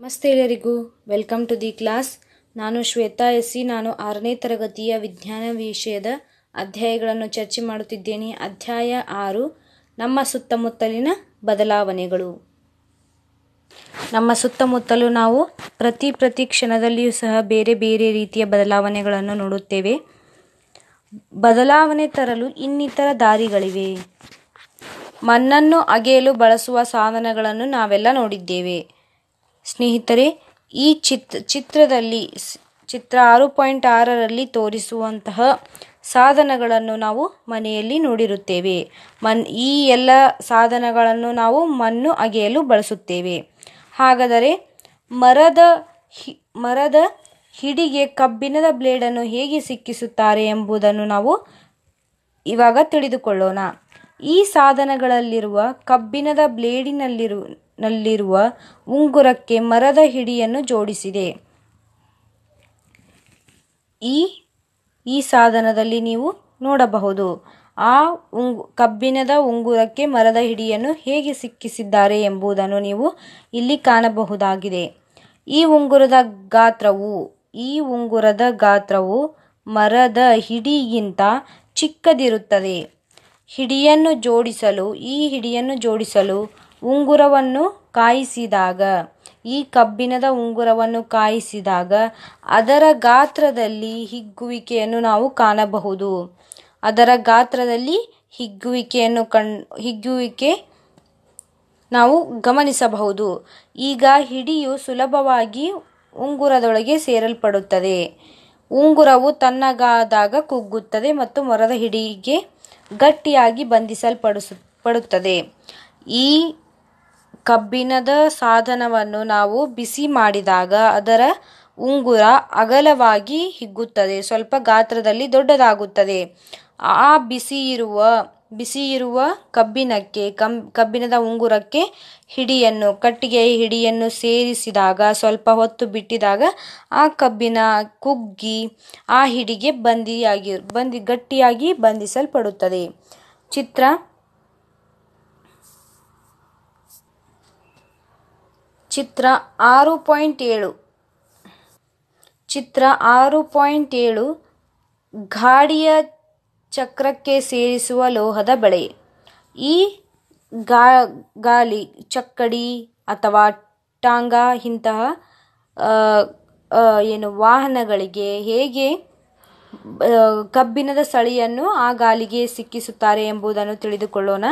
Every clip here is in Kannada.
ನಮಸ್ತೆ ಎಲ್ಲರಿಗೂ ವೆಲ್ಕಮ್ ಟು ದಿ ಕ್ಲಾಸ್ ನಾನು ಶ್ವೇತಾ ಎಸ್ ಸಿ ನಾನು ಆರನೇ ತರಗತಿಯ ವಿಜ್ಞಾನ ವಿಷಯದ ಅಧ್ಯಾಯಗಳನ್ನು ಚರ್ಚೆ ಮಾಡುತ್ತಿದ್ದೇನೆ ಅಧ್ಯಾಯ ಆರು ನಮ್ಮ ಸುತ್ತಮುತ್ತಲಿನ ಬದಲಾವಣೆಗಳು ನಮ್ಮ ಸುತ್ತಮುತ್ತಲು ನಾವು ಪ್ರತಿ ಪ್ರತಿ ಕ್ಷಣದಲ್ಲಿಯೂ ಸಹ ಬೇರೆ ಬೇರೆ ರೀತಿಯ ಬದಲಾವಣೆಗಳನ್ನು ನೋಡುತ್ತೇವೆ ಬದಲಾವಣೆ ತರಲು ಇನ್ನಿತರ ದಾರಿಗಳಿವೆ ಮಣ್ಣನ್ನು ಅಗೆಯಲು ಬಳಸುವ ಸಾಧನಗಳನ್ನು ನಾವೆಲ್ಲ ನೋಡಿದ್ದೇವೆ ಸ್ನೇಹಿತರೆ ಈ ಚಿತ್ ಚಿತ್ರದಲ್ಲಿ ಸ್- ಚಿತ್ರ ಆರು ಪಾಯಿಂಟ್ ಆರರಲ್ಲಿ ತೋರಿಸುವಂತಹ ಸಾಧನಗಳನ್ನು ನಾವು ಮನೆಯಲ್ಲಿ ನೋಡಿರುತ್ತೇವೆ ಮನ್ ಈ ಎಲ್ಲ ಸಾಧನಗಳನ್ನು ನಾವು ಮಣ್ಣು ಅಗೆಯಲು ಬಳಸುತ್ತೇವೆ ಹಾಗಾದರೆ ಮರದ ಹಿ- ಮರದ ಹಿಡಿಗೆ ಕಬ್ಬಿಣದ ಬ್ಲೇಡನ್ನು ಹೇಗೆ ಸಿಕ್ಕಿಸುತ್ತಾರೆ ಎಂಬುದನ್ನು ನಾವು ಇವಾಗ ತಿಳಿದುಕೊಳ್ಳೋಣ ಈ ಸಾಧನಗಳಲ್ಲಿರುವ ಕಬ್ಬಿಣದ ಬ್ಲೇಡಿನಲ್ಲಿರು ನಲ್ಲಿರುವ ಉಂಗುರಕ್ಕೆ ಮರದ ಹಿಡಿಯನ್ನು ಜೋಡಿಸಿದೆ ಈ ಈ ಸಾಧನದಲ್ಲಿ ನೀವು ನೋಡಬಹುದು ಆ ಉಂಗು ಕಬ್ಬಿಣದ ಉಂಗುರಕ್ಕೆ ಮರದ ಹಿಡಿಯನ್ನು ಹೇಗೆ ಸಿಕ್ಕಿಸಿದ್ದಾರೆ ಎಂಬುದನ್ನು ನೀವು ಇಲ್ಲಿ ಕಾಣಬಹುದಾಗಿದೆ ಈ ಉಂಗುರದ ಗಾತ್ರವು ಈ ಉಂಗುರದ ಗಾತ್ರವು ಮರದ ಹಿಡಿಗಿಂತ ಚಿಕ್ಕದಿರುತ್ತದೆ ಹಿಡಿಯನ್ನು ಜೋಡಿಸಲು ಈ ಹಿಡಿಯನ್ನು ಜೋಡಿಸಲು ಉಂಗುರವನ್ನು ಕಾಯಿಸಿದಾಗ ಈ ಕಬ್ಬಿಣದ ಉಂಗುರವನ್ನು ಕಾಯಿಸಿದಾಗ ಅದರ ಗಾತ್ರದಲ್ಲಿ ಹಿಗ್ಗುವಿಕೆಯನ್ನು ನಾವು ಕಾಣಬಹುದು ಅದರ ಗಾತ್ರದಲ್ಲಿ ಹಿಗ್ಗುವಿಕೆಯನ್ನು ಕಣ್ ಹಿಗ್ಗುವಿಕೆ ನಾವು ಗಮನಿಸಬಹುದು ಈಗ ಹಿಡಿಯು ಸುಲಭವಾಗಿ ಉಂಗುರದೊಳಗೆ ಸೇರಲ್ಪಡುತ್ತದೆ ಉಂಗುರವು ತನ್ನಗಾದಾಗ ಕುಗ್ಗುತ್ತದೆ ಮತ್ತು ಮರದ ಹಿಡಿಗೆ ಗಟ್ಟಿಯಾಗಿ ಬಂಧಿಸಲ್ಪಡಿಸು ಪಡುತ್ತದೆ ಈ ಕಬ್ಬಿಣದ ಸಾಧನವನ್ನು ನಾವು ಬಿಸಿ ಮಾಡಿದಾಗ ಅದರ ಉಂಗುರ ಅಗಲವಾಗಿ ಹಿಗ್ಗುತ್ತದೆ ಸ್ವಲ್ಪ ಗಾತ್ರದಲ್ಲಿ ದೊಡ್ಡದಾಗುತ್ತದೆ ಆ ಬಿಸಿ ಇರುವ ಬಿಸಿ ಇರುವ ಕಬ್ಬಿಣಕ್ಕೆ ಕಂ ಕಬ್ಬಿಣದ ಉಂಗುರಕ್ಕೆ ಹಿಡಿಯನ್ನು ಕಟ್ಟಿಗೆಯ ಹಿಡಿಯನ್ನು ಸೇರಿಸಿದಾಗ ಸ್ವಲ್ಪ ಹೊತ್ತು ಬಿಟ್ಟಿದಾಗ ಆ ಕಬ್ಬಿಣ ಕುಗ್ಗಿ ಆ ಹಿಡಿಗೆ ಬಂದಿಯಾಗಿ ಬಂದಿ ಗಟ್ಟಿಯಾಗಿ ಬಂಧಿಸಲ್ಪಡುತ್ತದೆ ಚಿತ್ರ ಚಿತ್ರ ಆರು ಪಾಯಿಂಟ್ ಏಳು ಚಿತ್ರ ಆರು ಪಾಯಿಂಟ್ ಏಳು ಗಾಡಿಯ ಚಕ್ರಕ್ಕೆ ಸೇರಿಸುವ ಲೋಹದ ಬಳೆ ಈ ಗಾ ಗಾಲಿ ಚಕ್ಕಡಿ ಅಥವಾ ಟಾಂಗಾ ಇಂತಹ ಆ, ಆ, ಏನು ವಾಹನಗಳಿಗೆ ಹೇಗೆ ಆ, ಕಬ್ಬಿಣದ ಸಳಿಯನ್ನು ಆ ಗಾಲಿಗೆ ಸಿಕ್ಕಿಸುತ್ತಾರೆ ಎಂಬುದನ್ನು ತಿಳಿದುಕೊಳ್ಳೋಣ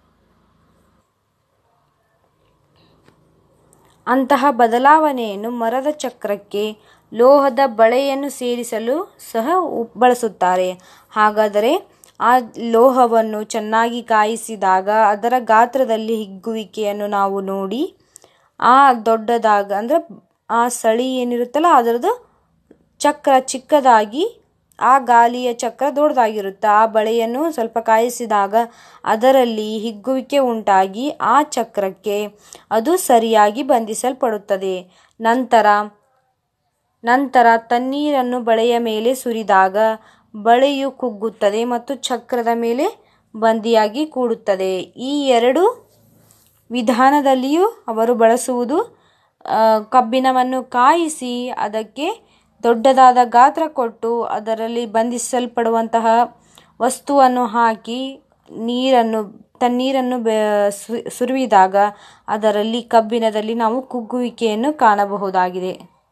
ಅಂತಹ ಬದಲಾವಣೆಯನ್ನು ಮರದ ಚಕ್ರಕ್ಕೆ ಲೋಹದ ಬಳೆಯನ್ನು ಸೇರಿಸಲು ಸಹ ಉ- ಬಳಸುತ್ತಾರೆ ಹಾಗಾದರೆ ಆ ಲೋಹವನ್ನು ಚೆನ್ನಾಗಿ ಕಾಯಿಸಿದಾಗ ಅದರ ಗಾತ್ರದಲ್ಲಿ ಹಿಗ್ಗುವಿಕೆಯನ್ನು ನಾವು ನೋಡಿ ಆ ದೊಡ್ಡದಾಗ ಅಂದರೆ ಆ ಸಳಿ ಏನಿರುತ್ತಲ್ಲ ಅದರದ್ದು ಚಕ್ರ ಚಿಕ್ಕದಾಗಿ ಆ ಗಾಲಿಯ ಚಕ್ರ ದೊಡ್ಡದಾಗಿರುತ್ತೆ ಆ ಬಳೆಯನ್ನು ಸ್ವಲ್ಪ ಕಾಯಿಸಿದಾಗ ಅದರಲ್ಲಿ ಹಿಗ್ಗುವಿಕೆ ಉಂಟಾಗಿ ಆ ಚಕ್ರಕ್ಕೆ ಅದು ಸರಿಯಾಗಿ ಬಂಧಿಸಲ್ಪಡುತ್ತದೆ ನಂತರ ನಂತರ ತಣ್ಣೀರನ್ನು ಬಳೆಯ ಮೇಲೆ ಸುರಿದಾಗ ಬಳೆಯು ಕುಗ್ಗುತ್ತದೆ ಮತ್ತು ಚಕ್ರದ ಮೇಲೆ ಬಂದಿಯಾಗಿ ಕೂಡುತ್ತದೆ ಈ ಎರಡು ವಿಧಾನದಲ್ಲಿಯೂ ಅವರು ಬಳಸುವುದು ಆ, ಕಬ್ಬಿಣವನ್ನು ಕಾಯಿಸಿ ಅದಕ್ಕೆ ದೊಡ್ಡದಾದ ಗಾತ್ರ ಕೊಟ್ಟು ಅದರಲ್ಲಿ ಬಂಧಿಸಲ್ಪಡುವಂತಹ ವಸ್ತುವನ್ನು ಹಾಕಿ ನೀರನ್ನು ತಣ್ಣೀರನ್ನು ಬೆ ಸು- ಸುರಿದಾಗ ಅದರಲ್ಲಿ ಕಬ್ಬಿಣದಲ್ಲಿ ನಾವು ಕುಗ್ಗುವಿಕೆಯನ್ನು ಕಾಣಬಹುದಾಗಿದೆ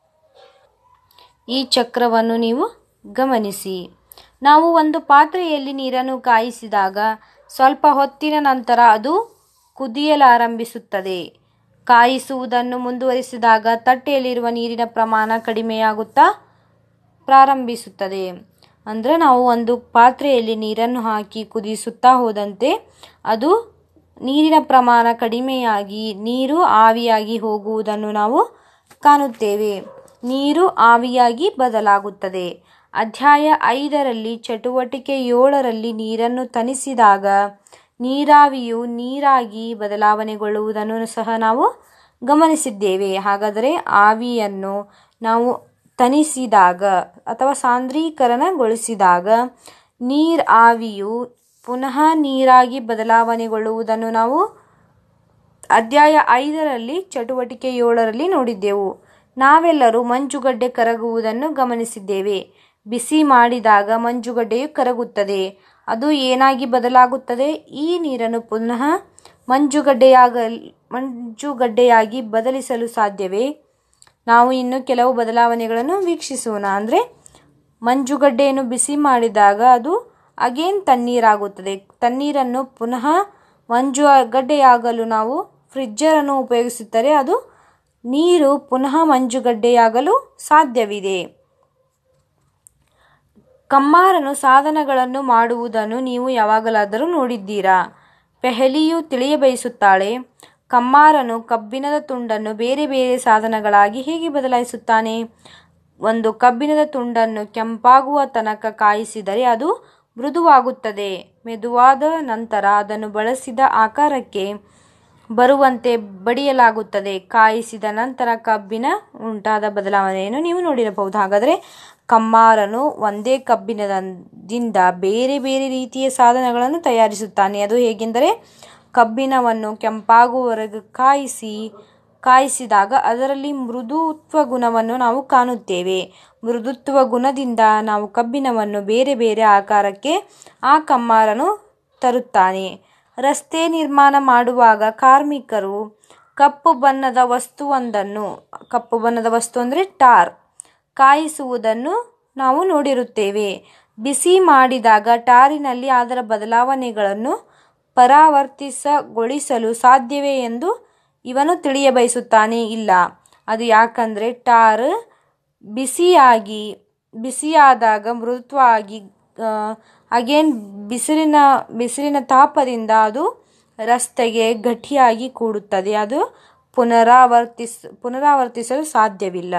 ಈ ಚಕ್ರವನ್ನು ನೀವು ಗಮನಿಸಿ ನಾವು ಒಂದು ಪಾತ್ರೆಯಲ್ಲಿ ನೀರನ್ನು ಕಾಯಿಸಿದಾಗ ಸ್ವಲ್ಪ ಹೊತ್ತಿನ ನಂತರ ಅದು ಕುದಿಯಲಾರಂಭಿಸುತ್ತದೆ ಕಾಯಿಸುವುದನ್ನು ಮುಂದುವರಿಸಿದಾಗ ತಟ್ಟೆಯಲ್ಲಿರುವ ನೀರಿನ ಪ್ರಮಾಣ ಕಡಿಮೆಯಾಗುತ್ತಾ ಪ್ರಾರಂಭಿಸುತ್ತದೆ ಅಂದರೆ ನಾವು ಒಂದು ಪಾತ್ರೆಯಲ್ಲಿ ನೀರನ್ನು ಹಾಕಿ ಕುದಿಸುತ್ತಾ ಹೋದಂತೆ ಅದು ನೀರಿನ ಪ್ರಮಾಣ ಕಡಿಮೆಯಾಗಿ ನೀರು ಆವಿಯಾಗಿ ಹೋಗುವುದನ್ನು ನಾವು ಕಾಣುತ್ತೇವೆ ನೀರು ಆವಿಯಾಗಿ ಬದಲಾಗುತ್ತದೆ ಅಧ್ಯಾಯ ಐದರಲ್ಲಿ ಚಟುವಟಿಕೆ ಏಳರಲ್ಲಿ ನೀರನ್ನು ತಣಿಸಿದಾಗ ನೀರಾವಿಯು ನೀರಾಗಿ ಬದಲಾವಣೆಗೊಳ್ಳುವುದನ್ನು ಸಹ ನಾವು ಗಮನಿಸಿದ್ದೇವೆ ಹಾಗಾದರೆ ಆವಿಯನ್ನು ನಾವು ತಣಿಸಿದಾಗ ಅಥವಾ ಸಾಂದ್ರೀಕರಣಗೊಳಿಸಿದಾಗ ನೀರ್ ಆವಿಯು ಪುನಃ ನೀರಾಗಿ ಬದಲಾವಣೆಗೊಳ್ಳುವುದನ್ನು ನಾವು ಅಧ್ಯಾಯ ಐದರಲ್ಲಿ ಚಟುವಟಿಕೆ ಏಳರಲ್ಲಿ ನೋಡಿದ್ದೆವು ನಾವೆಲ್ಲರೂ ಮಂಜುಗಡ್ಡೆ ಕರಗುವುದನ್ನು ಗಮನಿಸಿದ್ದೇವೆ ಬಿಸಿ ಮಾಡಿದಾಗ ಮಂಜುಗಡ್ಡೆಯು ಕರಗುತ್ತದೆ ಅದು ಏನಾಗಿ ಬದಲಾಗುತ್ತದೆ ಈ ನೀರನ್ನು ಪುನಃ ಮಂಜುಗಡ್ಡೆಯಾಗ ಮಂಜುಗಡ್ಡೆಯಾಗಿ ಬದಲಿಸಲು ಸಾಧ್ಯವೇ ನಾವು ಇನ್ನು ಕೆಲವು ಬದಲಾವಣೆಗಳನ್ನು ವೀಕ್ಷಿಸೋಣ ಅಂದರೆ ಮಂಜುಗಡ್ಡೆಯನ್ನು ಬಿಸಿ ಮಾಡಿದಾಗ ಅದು ಅಗೇನ್ ತಣ್ಣೀರಾಗುತ್ತದೆ ತಣ್ಣೀರನ್ನು ಪುನಃ ಮಂಜುಗಡ್ಡೆಯಾಗಲು ನಾವು ಫ್ರಿಜ್ಜರನ್ನು ಉಪಯೋಗಿಸುತ್ತಾರೆ ಅದು ನೀರು ಪುನಃ ಮಂಜುಗಡ್ಡೆಯಾಗಲು ಸಾಧ್ಯವಿದೆ ಕಮ್ಮಾರನು ಸಾಧನಗಳನ್ನು ಮಾಡುವುದನ್ನು ನೀವು ಯಾವಾಗಲಾದರೂ ನೋಡಿದ್ದೀರಾ ಪೆಹಲಿಯು ತಿಳಿಯಬಯಸುತ್ತಾಳೆ ಕಮ್ಮಾರನು ಕಬ್ಬಿಣದ ತುಂಡನ್ನು ಬೇರೆ ಬೇರೆ ಸಾಧನಗಳಾಗಿ ಹೇಗೆ ಬದಲಾಯಿಸುತ್ತಾನೆ ಒಂದು ಕಬ್ಬಿಣದ ತುಂಡನ್ನು ಕೆಂಪಾಗುವ ತನಕ ಕಾಯಿಸಿದರೆ ಅದು ಮೃದುವಾಗುತ್ತದೆ ಮೆದುವಾದ ನಂತರ ಅದನ್ನು ಬಳಸಿದ ಆಕಾರಕ್ಕೆ ಬರುವಂತೆ ಬಡಿಯಲಾಗುತ್ತದೆ ಕಾಯಿಸಿದ ನಂತರ ಕಬ್ಬಿಣ ಉಂಟಾದ ಬದಲಾವಣೆಯನ್ನು ನೀವು ನೋಡಿರಬಹುದು ಹಾಗಾದರೆ ಕಮ್ಮಾರನು ಒಂದೇ ಕಬ್ಬಿಣದಿಂದ ಬೇರೆ ಬೇರೆ ರೀತಿಯ ಸಾಧನಗಳನ್ನು ತಯಾರಿಸುತ್ತಾನೆ ಅದು ಹೇಗೆಂದರೆ ಕಬ್ಬಿಣವನ್ನು ಕೆಂಪಾಗುವವರೆಗೆ ಕಾಯಿಸಿ ಕಾಯಿಸಿದಾಗ ಅದರಲ್ಲಿ ಮೃದುತ್ವ ಗುಣವನ್ನು ನಾವು ಕಾಣುತ್ತೇವೆ ಮೃದುತ್ವ ಗುಣದಿಂದ ನಾವು ಕಬ್ಬಿಣವನ್ನು ಬೇರೆ ಬೇರೆ ಆಕಾರಕ್ಕೆ ಆ ಕಮ್ಮಾರನು ತರುತ್ತಾನೆ ರಸ್ತೆ ನಿರ್ಮಾಣ ಮಾಡುವಾಗ ಕಾರ್ಮಿಕರು ಕಪ್ಪು ಬಣ್ಣದ ವಸ್ತುವೊಂದನ್ನು ಕಪ್ಪು ಬಣ್ಣದ ವಸ್ತು ಅಂದರೆ ಟಾರ್ ಕಾಯಿಸುವುದನ್ನು ನಾವು ನೋಡಿರುತ್ತೇವೆ ಬಿಸಿ ಮಾಡಿದಾಗ ಟಾರಿನಲ್ಲಿ ಅದರ ಬದಲಾವಣೆಗಳನ್ನು ಪರಾವರ್ತಿಸಗೊಳಿಸಲು ಸಾಧ್ಯವೇ ಎಂದು ಇವನು ತಿಳಿಯಬಯಸುತ್ತಾನೆ ಇಲ್ಲ ಅದು ಯಾಕಂದರೆ ಟಾರ್ ಬಿಸಿಯಾಗಿ ಬಿಸಿಯಾದಾಗ ಮೃದುತ್ವ ಆಗಿ ಅಗೇನ್ ಬಿಸಿಲಿನ ಬಿಸಿಲಿನ ತಾಪದಿಂದ ಅದು ರಸ್ತೆಗೆ ಗಟ್ಟಿಯಾಗಿ ಕೂಡುತ್ತದೆ ಅದು ಪುನರಾವರ್ತಿಸ್ ಪುನರಾವರ್ತಿಸಲು ಸಾಧ್ಯವಿಲ್ಲ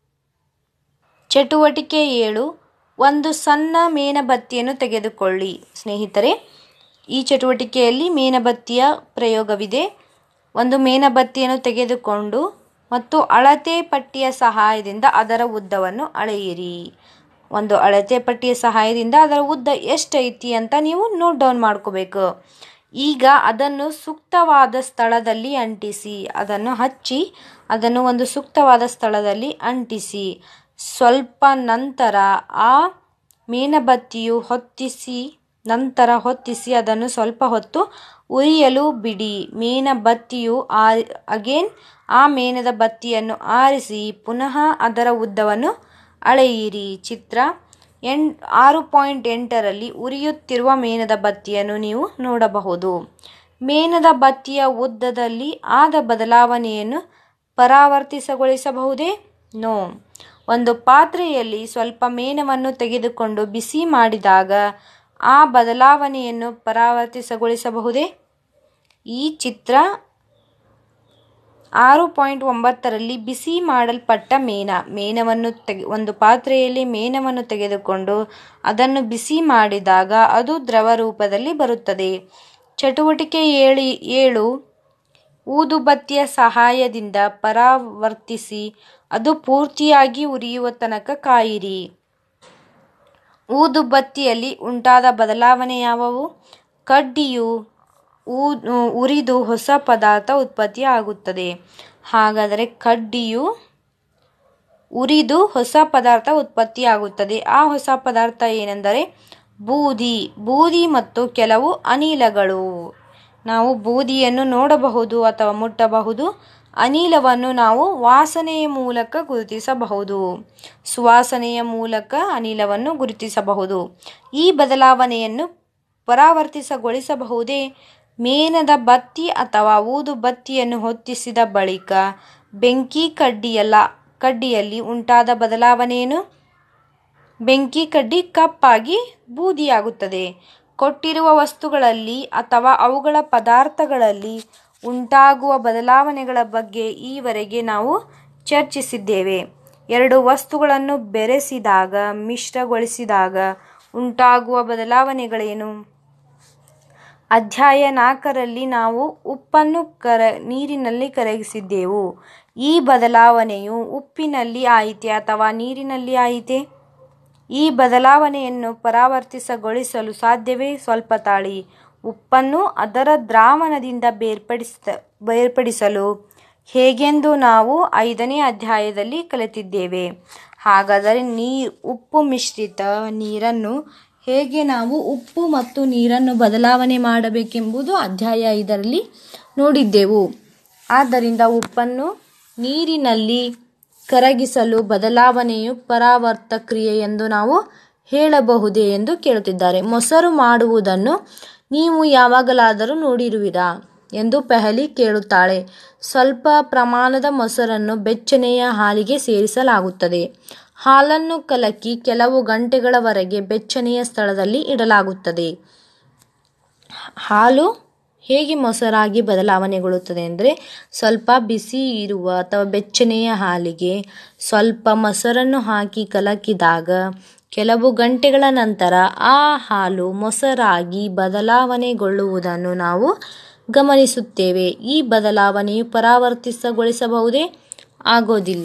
ಚಟುವಟಿಕೆ ಏಳು ಒಂದು ಸಣ್ಣ ಮೇಣಬತ್ತಿಯನ್ನು ತೆಗೆದುಕೊಳ್ಳಿ ಸ್ನೇಹಿತರೆ ಈ ಚಟುವಟಿಕೆಯಲ್ಲಿ ಮೇಣಬತ್ತಿಯ ಪ್ರಯೋಗವಿದೆ ಒಂದು ಮೇಣಬತ್ತಿಯನ್ನು ತೆಗೆದುಕೊಂಡು ಮತ್ತು ಅಳತೆ ಪಟ್ಟಿಯ ಸಹಾಯದಿಂದ ಅದರ ಉದ್ದವನ್ನು ಅಳೆಯಿರಿ ಒಂದು ಅಳತೆ ಪಟ್ಟಿಯ ಸಹಾಯದಿಂದ ಅದರ ಉದ್ದ ಎಷ್ಟೈತಿ ಅಂತ ನೀವು ನೋಟ್ ಡೌನ್ ಮಾಡ್ಕೋಬೇಕು ಈಗ ಅದನ್ನು ಸೂಕ್ತವಾದ ಸ್ಥಳದಲ್ಲಿ ಅಂಟಿಸಿ ಅದನ್ನು ಹಚ್ಚಿ ಅದನ್ನು ಒಂದು ಸೂಕ್ತವಾದ ಸ್ಥಳದಲ್ಲಿ ಅಂಟಿಸಿ ಸ್ವಲ್ಪ ನಂತರ ಆ ಮೇಣಬತ್ತಿಯು ಹೊತ್ತಿಸಿ ನಂತರ ಹೊತ್ತಿಸಿ ಅದನ್ನು ಸ್ವಲ್ಪ ಹೊತ್ತು ಉರಿಯಲು ಬಿಡಿ ಮೇಣಬತ್ತಿಯು ಆ ಅಗೇನ್ ಆ ಮೇಣದ ಬತ್ತಿಯನ್ನು ಆರಿಸಿ ಪುನಃ ಅದರ ಉದ್ದವನ್ನು ಅಳೆಯಿರಿ ಚಿತ್ರ ಎಂ ಆರು ಪಾಯಿಂಟ್ ಎಂಟರಲ್ಲಿ ಉರಿಯುತ್ತಿರುವ ಮೇಣದ ಬತ್ತಿಯನ್ನು ನೀವು ನೋಡಬಹುದು ಮೇಣದ ಬತ್ತಿಯ ಉದ್ದದಲ್ಲಿ ಆದ ಬದಲಾವಣೆಯನ್ನು ಪರಾವರ್ತಿಸಗೊಳಿಸಬಹುದೇ ನೋ ಒಂದು ಪಾತ್ರೆಯಲ್ಲಿ ಸ್ವಲ್ಪ ಮೇಣವನ್ನು ತೆಗೆದುಕೊಂಡು ಬಿಸಿ ಮಾಡಿದಾಗ ಆ ಬದಲಾವಣೆಯನ್ನು ಪರಾವರ್ತಿಸಗೊಳಿಸಬಹುದೇ ಈ ಚಿತ್ರ ಆರು ಪಾಯಿಂಟ್ ಒಂಬತ್ತರಲ್ಲಿ ಬಿಸಿ ಮಾಡಲ್ಪಟ್ಟ ಮೇಣ ಮೇಣವನ್ನು ತೆಗೆ ಒಂದು ಪಾತ್ರೆಯಲ್ಲಿ ಮೇಣವನ್ನು ತೆಗೆದುಕೊಂಡು ಅದನ್ನು ಬಿಸಿ ಮಾಡಿದಾಗ ಅದು ದ್ರವ ರೂಪದಲ್ಲಿ ಬರುತ್ತದೆ ಚಟುವಟಿಕೆ ಏಳಿ ಏಳು ಊದುಬತ್ತಿಯ ಸಹಾಯದಿಂದ ಪರಾವರ್ತಿಸಿ ಅದು ಪೂರ್ತಿಯಾಗಿ ಉರಿಯುವ ತನಕ ಕಾಯಿರಿ ಊದುಬತ್ತಿಯಲ್ಲಿ ಉಂಟಾದ ಬದಲಾವಣೆ ಯಾವುವು ಕಡ್ಡಿಯು ಉರಿದು ಹೊಸ ಪದಾರ್ಥ ಉತ್ಪತ್ತಿ ಆಗುತ್ತದೆ ಹಾಗಾದರೆ ಕಡ್ಡಿಯು ಉರಿದು ಹೊಸ ಪದಾರ್ಥ ಉತ್ಪತ್ತಿಯಾಗುತ್ತದೆ ಆ ಹೊಸ ಪದಾರ್ಥ ಏನೆಂದರೆ ಬೂದಿ ಬೂದಿ ಮತ್ತು ಕೆಲವು ಅನಿಲಗಳು ನಾವು ಬೂದಿಯನ್ನು ನೋಡಬಹುದು ಅಥವಾ ಮುಟ್ಟಬಹುದು ಅನಿಲವನ್ನು ನಾವು ವಾಸನೆಯ ಮೂಲಕ ಗುರುತಿಸಬಹುದು ಸುವಾಸನೆಯ ಮೂಲಕ ಅನಿಲವನ್ನು ಗುರುತಿಸಬಹುದು ಈ ಬದಲಾವಣೆಯನ್ನು ಪರಾವರ್ತಿಸಗೊಳಿಸಬಹುದೇ ಮೇಣದ ಬತ್ತಿ ಅಥವಾ ಊದು ಬತ್ತಿಯನ್ನು ಹೊತ್ತಿಸಿದ ಬಳಿಕ ಬೆಂಕಿ ಕಡ್ಡಿಯಲ್ಲ ಕಡ್ಡಿಯಲ್ಲಿ ಉಂಟಾದ ಬದಲಾವಣೆಯನ್ನು ಬೆಂಕಿ ಕಡ್ಡಿ ಕಪ್ಪಾಗಿ ಬೂದಿಯಾಗುತ್ತದೆ ಕೊಟ್ಟಿರುವ ವಸ್ತುಗಳಲ್ಲಿ ಅಥವಾ ಅವುಗಳ ಪದಾರ್ಥಗಳಲ್ಲಿ ಉಂಟಾಗುವ ಬದಲಾವಣೆಗಳ ಬಗ್ಗೆ ಈವರೆಗೆ ನಾವು ಚರ್ಚಿಸಿದ್ದೇವೆ ಎರಡು ವಸ್ತುಗಳನ್ನು ಬೆರೆಸಿದಾಗ ಮಿಶ್ರಗೊಳಿಸಿದಾಗ ಉಂಟಾಗುವ ಬದಲಾವಣೆಗಳೇನು ಅಧ್ಯಾಯ ನಾಲ್ಕರಲ್ಲಿ ನಾವು ಉಪ್ಪನ್ನು ಕರ ನೀರಿನಲ್ಲಿ ಕರಗಿಸಿದ್ದೆವು ಈ ಬದಲಾವಣೆಯು ಉಪ್ಪಿನಲ್ಲಿ ಆಯಿತೆ ಅಥವಾ ನೀರಿನಲ್ಲಿ ಆಯಿತೆ ಈ ಬದಲಾವಣೆಯನ್ನು ಪರಾವರ್ತಿಸಗೊಳಿಸಲು ಸಾಧ್ಯವೇ ಸ್ವಲ್ಪ ತಾಳಿ ಉಪ್ಪನ್ನು ಅದರ ದ್ರಾವಣದಿಂದ ಬೇರ್ಪಡಿಸ ಬೇರ್ಪಡಿಸಲು ಹೇಗೆಂದು ನಾವು ಐದನೇ ಅಧ್ಯಾಯದಲ್ಲಿ ಕಲಿತಿದ್ದೇವೆ ಹಾಗಾದರೆ ನೀರು ಉಪ್ಪು ಮಿಶ್ರಿತ ನೀರನ್ನು ಹೇಗೆ ನಾವು ಉಪ್ಪು ಮತ್ತು ನೀರನ್ನು ಬದಲಾವಣೆ ಮಾಡಬೇಕೆಂಬುದು ಅಧ್ಯಾಯ ಐದರಲ್ಲಿ ನೋಡಿದ್ದೆವು ಆದ್ದರಿಂದ ಉಪ್ಪನ್ನು ನೀರಿನಲ್ಲಿ ಕರಗಿಸಲು ಬದಲಾವಣೆಯು ಪರಾವರ್ತ ಕ್ರಿಯೆ ಎಂದು ನಾವು ಹೇಳಬಹುದೇ ಎಂದು ಕೇಳುತ್ತಿದ್ದಾರೆ ಮೊಸರು ಮಾಡುವುದನ್ನು ನೀವು ಯಾವಾಗಲಾದರೂ ನೋಡಿರುವಿರಾ ಎಂದು ಪೆಹಲಿ ಕೇಳುತ್ತಾಳೆ ಸ್ವಲ್ಪ ಪ್ರಮಾಣದ ಮೊಸರನ್ನು ಬೆಚ್ಚನೆಯ ಹಾಲಿಗೆ ಸೇರಿಸಲಾಗುತ್ತದೆ ಹಾಲನ್ನು ಕಲಕಿ ಕೆಲವು ಗಂಟೆಗಳವರೆಗೆ ಬೆಚ್ಚನೆಯ ಸ್ಥಳದಲ್ಲಿ ಇಡಲಾಗುತ್ತದೆ ಹಾಲು ಹೇಗೆ ಮೊಸರಾಗಿ ಬದಲಾವಣೆಗೊಳ್ಳುತ್ತದೆ ಅಂದರೆ ಸ್ವಲ್ಪ ಬಿಸಿ ಇರುವ ಅಥವಾ ಬೆಚ್ಚನೆಯ ಹಾಲಿಗೆ ಸ್ವಲ್ಪ ಮೊಸರನ್ನು ಹಾಕಿ ಕಲಕಿದಾಗ ಕೆಲವು ಗಂಟೆಗಳ ನಂತರ ಆ ಹಾಲು ಮೊಸರಾಗಿ ಬದಲಾವಣೆಗೊಳ್ಳುವುದನ್ನು ನಾವು ಗಮನಿಸುತ್ತೇವೆ ಈ ಬದಲಾವಣೆಯು ಪರಾವರ್ತಿಸಗೊಳಿಸಬಹುದೇ ಆಗೋದಿಲ್ಲ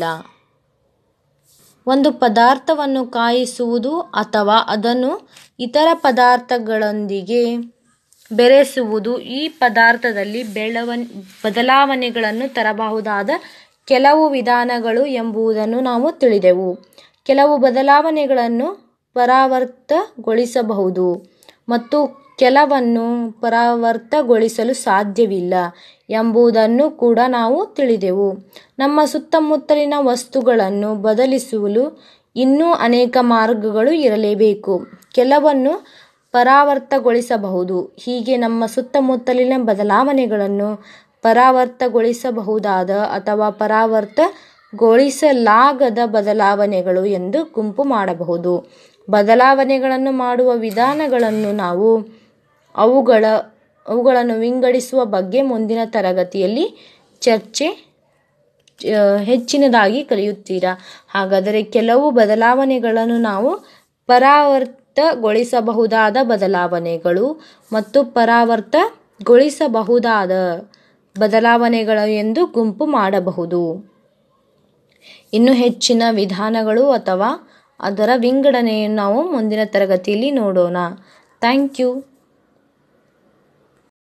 ಒಂದು ಪದಾರ್ಥವನ್ನು ಕಾಯಿಸುವುದು ಅಥವಾ ಅದನ್ನು ಇತರ ಪದಾರ್ಥಗಳೊಂದಿಗೆ ಬೆರೆಸುವುದು ಈ ಪದಾರ್ಥದಲ್ಲಿ ಬೆಳವನ್ ಬದಲಾವಣೆಗಳನ್ನು ತರಬಹುದಾದ ಕೆಲವು ವಿಧಾನಗಳು ಎಂಬುದನ್ನು ನಾವು ತಿಳಿದೆವು ಕೆಲವು ಬದಲಾವಣೆಗಳನ್ನು ಪರಾವರ್ತಗೊಳಿಸಬಹುದು ಮತ್ತು ಕೆಲವನ್ನು ಪರಾವರ್ತಗೊಳಿಸಲು ಸಾಧ್ಯವಿಲ್ಲ ಎಂಬುದನ್ನು ಕೂಡ ನಾವು ತಿಳಿದೆವು ನಮ್ಮ ಸುತ್ತಮುತ್ತಲಿನ ವಸ್ತುಗಳನ್ನು ಬದಲಿಸಲು ಇನ್ನೂ ಅನೇಕ ಮಾರ್ಗಗಳು ಇರಲೇಬೇಕು ಕೆಲವನ್ನು ಪರಾವರ್ತಗೊಳಿಸಬಹುದು ಹೀಗೆ ನಮ್ಮ ಸುತ್ತಮುತ್ತಲಿನ ಬದಲಾವಣೆಗಳನ್ನು ಪರಾವರ್ತಗೊಳಿಸಬಹುದಾದ ಅಥವಾ ಪರಾವರ್ತಗೊಳಿಸಲಾಗದ ಬದಲಾವಣೆಗಳು ಎಂದು ಗುಂಪು ಮಾಡಬಹುದು ಬದಲಾವಣೆಗಳನ್ನು ಮಾಡುವ ವಿಧಾನಗಳನ್ನು ನಾವು ಅವುಗಳ ಅವುಗಳನ್ನು ವಿಂಗಡಿಸುವ ಬಗ್ಗೆ ಮುಂದಿನ ತರಗತಿಯಲ್ಲಿ ಚರ್ಚೆ ಹೆಚ್ಚಿನದಾಗಿ ಕಲಿಯುತ್ತೀರಾ ಹಾಗಾದರೆ ಕೆಲವು ಬದಲಾವಣೆಗಳನ್ನು ನಾವು ಪರಾವರ್ತಗೊಳಿಸಬಹುದಾದ ಬದಲಾವಣೆಗಳು ಮತ್ತು ಪರಾವರ್ತಗೊಳಿಸಬಹುದಾದ ಬದಲಾವಣೆಗಳು ಎಂದು ಗುಂಪು ಮಾಡಬಹುದು ಇನ್ನು ಹೆಚ್ಚಿನ ವಿಧಾನಗಳು ಅಥವಾ ಅದರ ವಿಂಗಡಣೆಯನ್ನು ನಾವು ಮುಂದಿನ ತರಗತಿಯಲ್ಲಿ ನೋಡೋಣ ಥ್ಯಾಂಕ್ ಯು